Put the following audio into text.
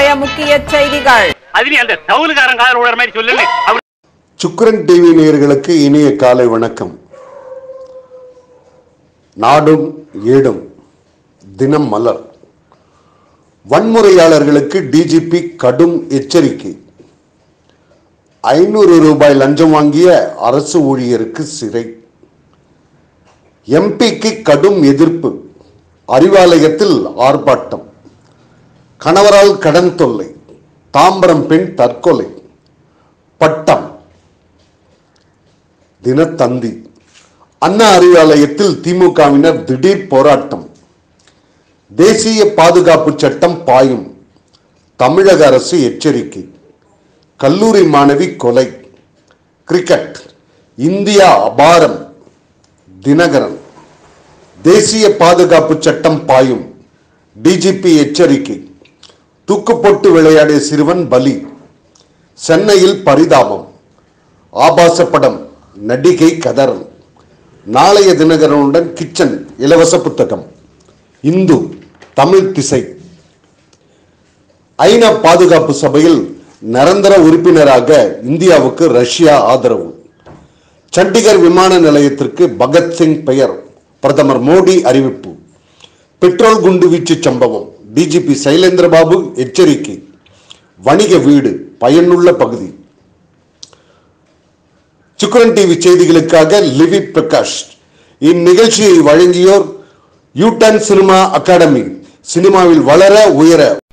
இன்றைய முக்கிய செய்திகள் அதுலயும் அந்த தவுலுக்காரன் காதல் விடுற மாதிரி சொல்லுன்னு அவர் சுக்கிரன் டிவி நேயர்களுக்கு இனிய காலை வணக்கம் நாடும் ஏடும் தினம் மலர் வன்முறையாளர்களுக்கு டிஜிபி கடும் எச்சரிக்கை ஐநூறு ரூபாய் லஞ்சம் வாங்கிய அரசு ஊழியருக்கு சிறை எம்பிக்கு கடும் எதிர்ப்பு அறிவாலயத்தில் ஆர்ப்பாட்டம் கணவரால் கடன் தொல்லை தாம்பரம் பெண் தற்கொலை பட்டம் தினத்தந்தி அண்ணா அறிவாலயத்தில் திமுகவினர் திடீர் போராட்டம் தேசிய பாதுகாப்பு சட்டம் பாயும் தமிழக அரசு எச்சரிக்கை கல்லூரி மாணவி கொலை கிரிக்கெட் இந்தியா அபாரம் தினகரன் தேசிய பாதுகாப்பு சட்டம் பாயும் டிஜிபி எச்சரிக்கை தூக்கு போட்டு விளையாடிய சிறுவன் பலி சென்னையில் பரிதாபம் ஆபாச படம் நடிகை கதறல் நாளைய தினகரனுடன் கிச்சன் இலவச புத்தகம் இந்து தமிழ் திசை ஐநா பாதுகாப்பு சபையில் நிரந்தர உறுப்பினராக இந்தியாவுக்கு ரஷ்யா ஆதரவு சண்டிகர் விமான நிலையத்திற்கு பகத்சிங் பெயர் பிரதமர் மோடி அறிவிப்பு பெட்ரோல் குண்டுவீச்சு சம்பவம் டிஜிபி சைலேந்திரபாபு எச்சரிக்கை வணிக வீடு பயனுள்ள பகுதி சுக்கரன் டிவி செய்திகளுக்காக லிவி பிரகாஷ் இந்நிகழ்ச்சியை வழங்கியோர் யூட்டன் சினிமா அகாடமி சினிமாவில் வளர உயர